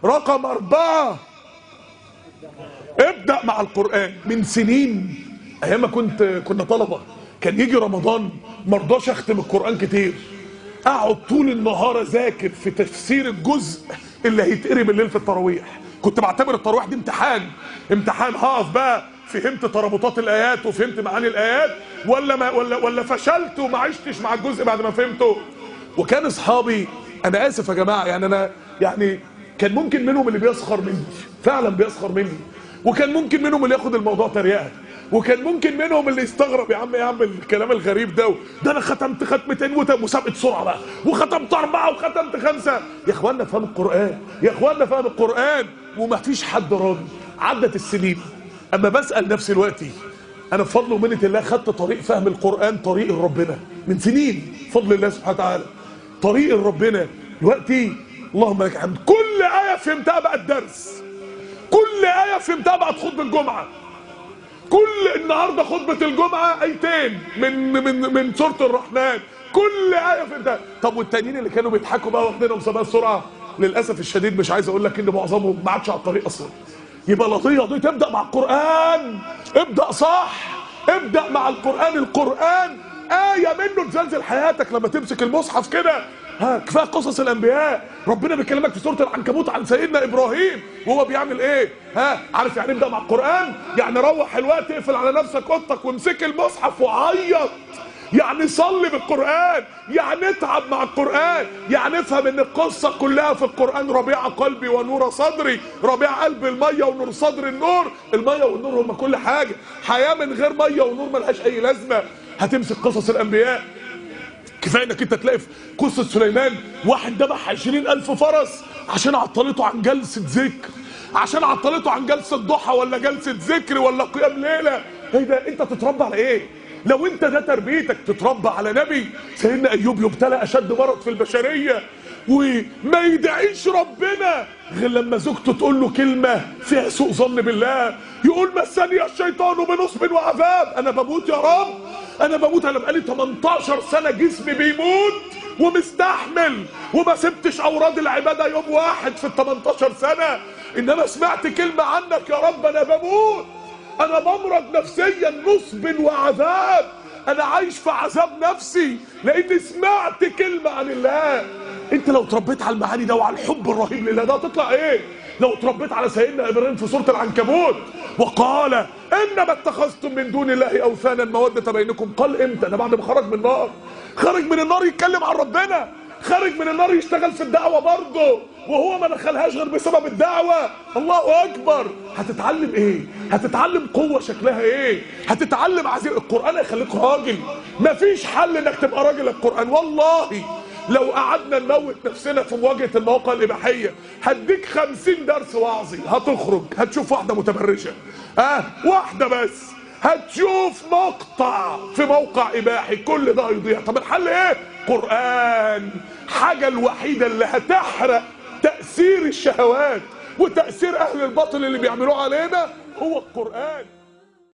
رقم أربعة ابدأ مع القرآن من سنين أيام ما كنت كنا طلبة كان يجي رمضان مرضاش أختم القرآن كتير أقعد طول النهار أذاكر في تفسير الجزء اللي هيتقري بالليل في التراويح كنت بعتبر التراويح دي امتحان امتحان هقف بقى فهمت ترابطات الايات وفهمت معاني الايات ولا ما ولا ولا فشلت وما عشتش مع الجزء بعد ما فهمته وكان اصحابي انا اسف يا جماعه يعني انا يعني كان ممكن منهم اللي بيسخر مني فعلا بيسخر مني وكان ممكن منهم اللي ياخد الموضوع تريقه وكان ممكن منهم اللي يستغرب يا عم يا عم الكلام الغريب ده ده انا ختمت ختمتين وت- مسابقه سرعه بقى وختمت اربعه وختمت خمسه يا اخوانا فهم القران يا اخوانا فهم القران وما فيش حد راضي عدت السنين اما بسال نفسي دلوقتي انا بفضل ومنه الله خدت طريق فهم القران طريق ربنا من سنين بفضل الله سبحانه وتعالى طريق ربنا دلوقتي اللهم لك الحمد كل ايه فهمتها بقت درس كل ايه فهمتها بقت خطبه الجمعه كل النهارده خطبه الجمعه ايتين من من من سوره الرحمن كل ايه فهمتها طب والتانيين اللي كانوا بيضحكوا بقى واخدينهم سباق السرعه للاسف الشديد مش عايز اقول لك ان معظمهم ما عادش على الطريق اصلا يبقى القضيه دي تبدا مع القران ابدا صح ابدا مع القران القران ايه منه تزلزل حياتك لما تمسك المصحف كده ها كفايه قصص الانبياء ربنا بيكلمك في سوره العنكبوت عن سيدنا ابراهيم وهو بيعمل ايه ها عارف يعني ابدا مع القران يعني روح الوقت اقفل على نفسك اوضتك وامسك المصحف وعيط يعني صلي بالقرآن يعني اتعب مع القرآن يعني افهم ان القصة كلها في القرآن ربيع قلبي ونور صدري ربيع قلب المية ونور صدر النور المية والنور هما كل حاجة حياة من غير مية ونور ملهاش اي لازمة هتمسك قصص الانبياء كفايه انك انت تلاقي في قصه سليمان واحد ذبح 20000 فرس عشان عطلته عن جلسه ذكر عشان عطلته عن جلسه ضحى ولا جلسه ذكر ولا قيام ليله ايه ده انت تتربى على ايه لو انت ده تربيتك تتربى على نبي سيدنا ايوب يبتلى اشد مرض في البشريه وما يدعيش ربنا غير لما زوجته تقول له كلمه فيها سوء ظن بالله يقول مسني الشيطان بنصب وعذاب انا بموت يا رب انا بموت انا بقالي 18 سنه جسمي بيموت ومستحمل وما سبتش اوراد العباده يوم واحد في ال 18 سنه انما سمعت كلمه عنك يا رب انا بموت انا بمرض نفسيا نصب وعذاب انا عايش في عذاب نفسي لاني سمعت كلمه عن الله انت لو اتربيت على المعاني ده وعلى الحب الرهيب لله ده هتطلع ايه لو اتربيت على سيدنا ابراهيم في سوره العنكبوت وقال انما اتخذتم من دون الله اوثانا موده بينكم قال امتى ده بعد ما خرج من النار خرج من النار يتكلم عن ربنا خارج من النار يشتغل في الدعوه برضه وهو ما دخلهاش غير بسبب الدعوه الله اكبر هتتعلم ايه هتتعلم قوه شكلها ايه هتتعلم عزيز القران هيخليك راجل مفيش حل انك تبقى راجل القران والله لو قعدنا نموت نفسنا في مواجهه المواقع الاباحيه هديك خمسين درس وعظي هتخرج هتشوف واحده متبرجه اه واحده بس هتشوف مقطع في موقع اباحي كل ده هيضيع طب الحل ايه قران حاجه الوحيده اللي هتحرق تاثير الشهوات وتاثير اهل الباطل اللي بيعملوه علينا هو القران